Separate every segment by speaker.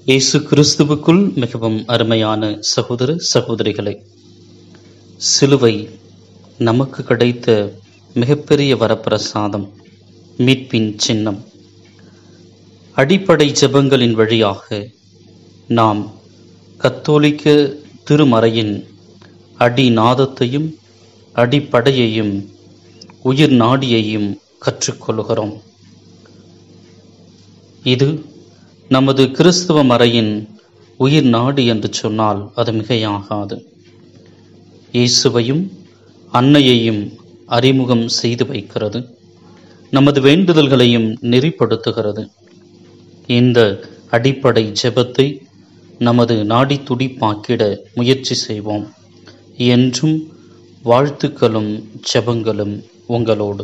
Speaker 1: இயேசு கிறிஸ்துவுக்குள் மிகவும் அருமையான சகோதர சகோதரிகளே சிலுவை நமக்கு கிடைத்த மிகப்பெரிய வரப்பிரசாதம் மீட்பின் சின்னம் அடிப்படை ஜெபங்களின் வழியாக நாம் கத்தோலிக்க திருமறையின் அடிநாதத்தையும் அடிப்படையையும் உயிர் நாடியையும் கற்றுக்கொள்கிறோம் இது நமது கிறிஸ்துவ மறையின் உயிர் நாடி என்று சொன்னால் அது மிகையாகாது இயேசுவையும் அன்னையையும் அறிமுகம் செய்து வைக்கிறது நமது வேண்டுதல்களையும் நெறிப்படுத்துகிறது இந்த அடிப்படை ஜெபத்தை நமது நாடி துடிப்பாக்கிட முயற்சி செய்வோம் என்றும் வாழ்த்துக்களும் ஜெபங்களும் உங்களோடு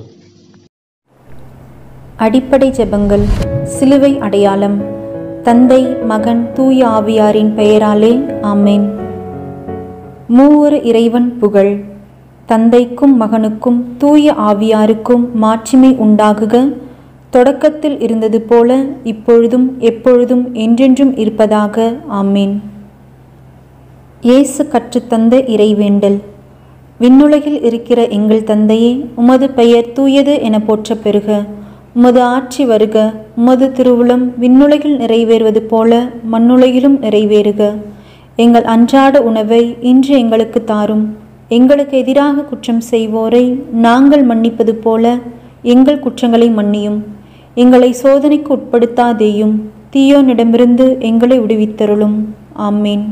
Speaker 2: அடிப்படை ஜெபங்கள் சிலுவை அடையாளம் தந்தை மகன் தூய ஆவியாரின் பெயராலே ஆமேன் மூவொரு இறைவன் புகழ் தந்தைக்கும் மகனுக்கும் தூய ஆவியாருக்கும் மாட்சிமை உண்டாகுக தொடக்கத்தில் இருந்தது போல இப்பொழுதும் எப்பொழுதும் என்றென்றும் இருப்பதாக ஆமேன் இயேசு கற்றுத்தந்த இறைவேண்டல் விண்ணுலகில் இருக்கிற எங்கள் தந்தையே உமது பெயர் தூயது என போற்றப் பெறுக உமது ஆட்சி வருக உமது திருவுளம் விண்ணுலகில் நிறைவேறுவது போல மண்ணுலகிலும் நிறைவேறுக எங்கள் அன்றாட உணவை இன்று எங்களுக்கு தாரும் எங்களுக்கு எதிராக குற்றம் செய்வோரை நாங்கள் மன்னிப்பது போல எங்கள் குற்றங்களை மன்னியும் எங்களை சோதனைக்கு உட்படுத்தாதேயும் தீயோனிடமிருந்து எங்களை விடுவித்தருளும் ஆமேன்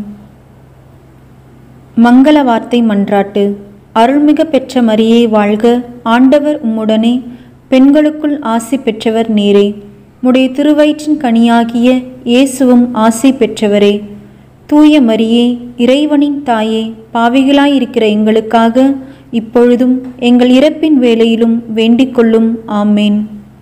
Speaker 2: மங்கள வார்த்தை மன்றாட்டு அருள்மிக பெற்ற மரியே வாழ்க ஆண்டவர் உம்முடனே பெண்களுக்குள் ஆசி பெற்றவர் நீரே முடைய திருவயிற்றின் கனியாகிய இயேசுவும் ஆசி பெற்றவரே தூய மரியே இறைவனின் தாயே பாவிகளாயிருக்கிற எங்களுக்காக இப்பொழுதும் எங்கள் இறப்பின் வேளையிலும் வேண்டிக்கொள்ளும் ஆமேன்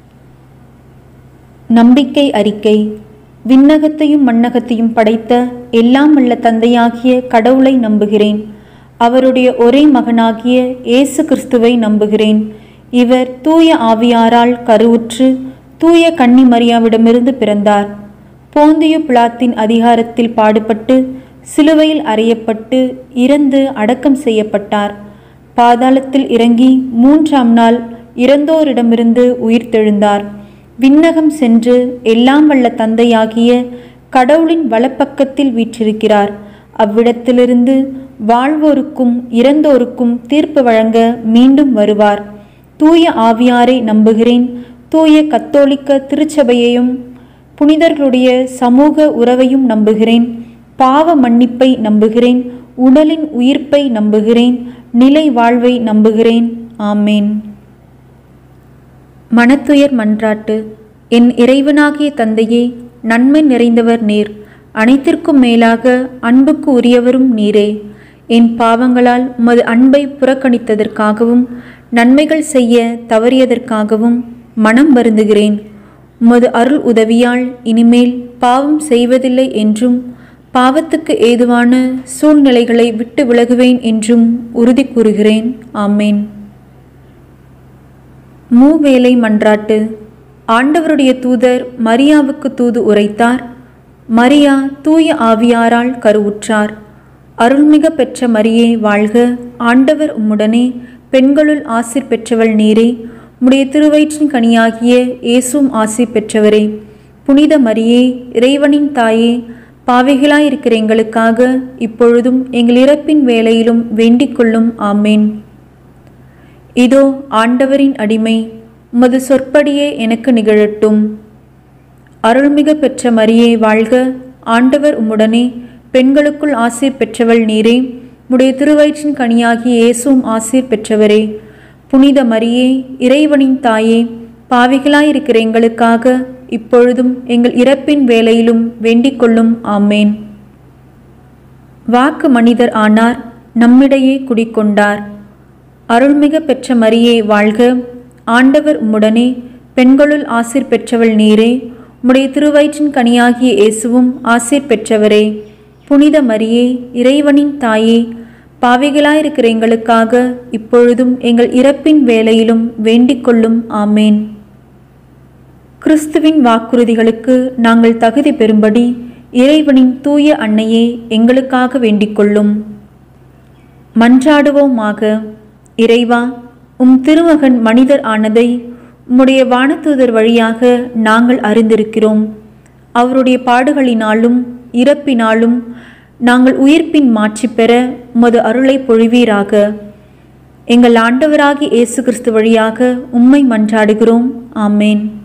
Speaker 2: நம்பிக்கை அறிக்கை விண்ணகத்தையும் மண்ணகத்தையும் படைத்த எல்லாம் வல்ல தந்தையாகிய கடவுளை நம்புகிறேன் அவருடைய ஒரே மகனாகிய இயேசு கிறிஸ்துவை நம்புகிறேன் இவர் தூய ஆவியாரால் கருவுற்று தூய கன்னி மரியாவிடமிருந்து பிறந்தார் போந்திய பிளாத்தின் அதிகாரத்தில் பாடுபட்டு சிலுவையில் அறையப்பட்டு இறந்து அடக்கம் செய்யப்பட்டார் பாதாளத்தில் இறங்கி மூன்றாம் நாள் இறந்தோரிடமிருந்து உயிர்த்தெழுந்தார் விண்ணகம் சென்று எல்லாம் வல்ல தந்தையாகிய கடவுளின் வலப்பக்கத்தில் வீற்றிருக்கிறார் அவ்விடத்திலிருந்து வாழ்வோருக்கும் இறந்தோருக்கும் தீர்ப்பு வழங்க மீண்டும் வருவார் தூய ஆவியாரை நம்புகிறேன் தூய கத்தோலிக்க திருச்சபையையும் புனிதர்களுடைய சமூக உறவையும் நம்புகிறேன் பாவ மன்னிப்பை நம்புகிறேன் உடலின் உயிர்ப்பை நம்புகிறேன் நிலை வாழ்வை நம்புகிறேன் ஆமேன் மனத்துயர் மன்றாட்டு என் இறைவனாகிய தந்தையே நன்மை நிறைந்தவர் நீர் அனைத்திற்கும் மேலாக அன்புக்கு உரியவரும் நீரே என் பாவங்களால் உமது அன்பை புறக்கணித்ததற்காகவும் நன்மைகள் செய்ய தவறியதற்காகவும் மனம் வருந்துகிறேன் உமது அருள் உதவியால் இனிமேல் பாவம் செய்வதில்லை என்றும் பாவத்துக்கு ஏதுவான சூழ்நிலைகளை விட்டு விலகுவேன் என்றும் உறுதி கூறுகிறேன் ஆமேன் மூவேலை மன்றாட்டு ஆண்டவருடைய தூதர் மரியாவுக்கு தூது உரைத்தார் மரியா தூய ஆவியாரால் கருவுற்றார் அருள்மிக பெற்ற மரியே வாழ்க ஆண்டவர் உம்முடனே பெண்களுள் ஆசிர் பெற்றவள் நீரே உம்முடைய திருவயிற்றின் கனியாகிய இயேசும் ஆசிர் பெற்றவரே புனித மரியே இறைவனின் தாயே பாவிகளாயிருக்கிற எங்களுக்காக இப்பொழுதும் எங்கள் இறப்பின் வேளையிலும் வேண்டிக் கொள்ளும் ஆமேன் இதோ ஆண்டவரின் அடிமை உமது சொற்படியே எனக்கு நிகழட்டும் அருள்மிக பெற்ற மரியே வாழ்க ஆண்டவர் உம்முடனே பெண்களுக்குள் ஆசீர் பெற்றவள் நீரே உடைய திருவயிற்றின் கனியாகிய இயேசுவும் ஆசீர் பெற்றவரே புனித மரியே இறைவனின் தாயே பாவிகளாயிருக்கிற எங்களுக்காக இப்பொழுதும் எங்கள் இறப்பின் வேளையிலும் வேண்டிக் கொள்ளும் ஆமேன் வாக்கு மனிதர் ஆனார் நம்மிடையே குடிக்கொண்டார் அருள்மிக பெற்ற மரியே வாழ்க ஆண்டவர் உம்முடனே பெண்களுள் ஆசீர் பெற்றவள் நீரே உம்முடைய திருவயிற்றின் கனியாகிய இயேசுவும் ஆசீர் பெற்றவரே புனித மரியே இறைவனின் தாயே பாவிகளாயிருக்கிற எங்களுக்காக இப்பொழுதும் எங்கள் இறப்பின் வேளையிலும் வேண்டிக் கொள்ளும் ஆமேன் கிறிஸ்துவின் வாக்குறுதிகளுக்கு நாங்கள் தகுதி பெறும்படி இறைவனின் தூய அன்னையே எங்களுக்காக வேண்டிக் கொள்ளும் மன்றாடுவோமாக இறைவா உம் திருமகன் மனிதர் ஆனதை உம்முடைய வானதூதர் வழியாக நாங்கள் அறிந்திருக்கிறோம் அவருடைய பாடுகளினாலும் இறப்பினாலும் நாங்கள் உயிர்ப்பின் மாட்சி பெற உமது அருளை பொழிவீராக எங்கள் ஆண்டவராகி இயேசு கிறிஸ்து வழியாக உம்மை மன்றாடுகிறோம் ஆமேன்